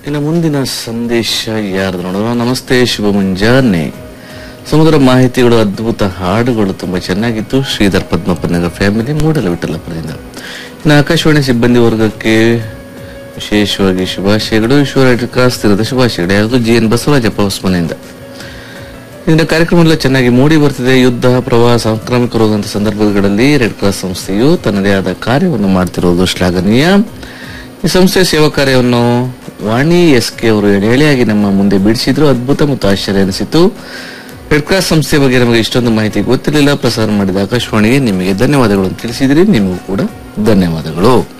ಇನ್ನು ಮುಂದಿನ ಸಂದೇಶ ಯಾರ್ದು ನೋಡೋಣ ನಮಸ್ತೆ ಶುಭ ಮುಂಜಾನೆ ಸಮುದ್ರ ಮಾಹಿತಿಗಳು ಅದ್ಭುತ ಹಾಡುಗಳು ತುಂಬಾ ಚೆನ್ನಾಗಿತ್ತು ಶ್ರೀಧರ್ ಪದ್ಮಪ್ಪನಗರ ಫ್ಯಾಮಿಲಿ ಮೂಡಲ ವಿಠಲಪುರದಿಂದ ಇನ್ನು ಆಕಾಶವಾಣಿ ಸಿಬ್ಬಂದಿ ವರ್ಗಕ್ಕೆ ವಿಶೇಷವಾಗಿ ಶುಭಾಶಯಗಳು ಈಶ್ವರ ಕಾಸ್ತಿರದ ಶುಭಾಶಯಗಳು ಯಾವುದು ಜಿ ಎನ್ ಬಸವರಾಜಪ್ಪ ಹೊಸಮನೆಯಿಂದ ಇಂದಿನ ಕಾರ್ಯಕ್ರಮದಲ್ಲಿ ಚೆನ್ನಾಗಿ ಮೂಡಿ ಬರ್ತಿದೆ ಯುದ್ಧ ಪ್ರವಾಹ ಸಾಂಕ್ರಾಮಿಕ ರೋಗಂತ ಸಂದರ್ಭಗಳಲ್ಲಿ ರೆಡ್ ಕ್ರಾಸ್ ಸಂಸ್ಥೆಯು ತನ್ನದೇ ಆದ ಕಾರ್ಯವನ್ನು ಮಾಡ್ತಿರೋದು ಶ್ಲಾಘನೀಯ ಈ ಸಂಸ್ಥೆಯ ಸೇವಾ ಕಾರ್ಯವನ್ನು ವಾಣಿ ಎಸ್ ಕೆ ಅವರು ಎಳೆಯಾಗಿ ನಮ್ಮ ಮುಂದೆ ಬಿಡಿಸಿದ್ರು ಅದ್ಭುತ ಮತ್ತು ಆಶ್ಚರ್ಯ ಅನಿಸಿತು ರೆಡ್ ಕ್ರಾಸ್ ಸಂಸ್ಥೆ ಬಗ್ಗೆ ನಮಗೆ ಇಷ್ಟೊಂದು ಮಾಹಿತಿ ಗೊತ್ತಿರಲಿಲ್ಲ ಪ್ರಸಾರ ಮಾಡಿದ ಆಕಾಶವಾಣಿಗೆ ನಿಮಗೆ ಧನ್ಯವಾದಗಳು ಅಂತ ತಿಳಿಸಿದ್ರಿ ನಿಮಗೂ ಕೂಡ ಧನ್ಯವಾದಗಳು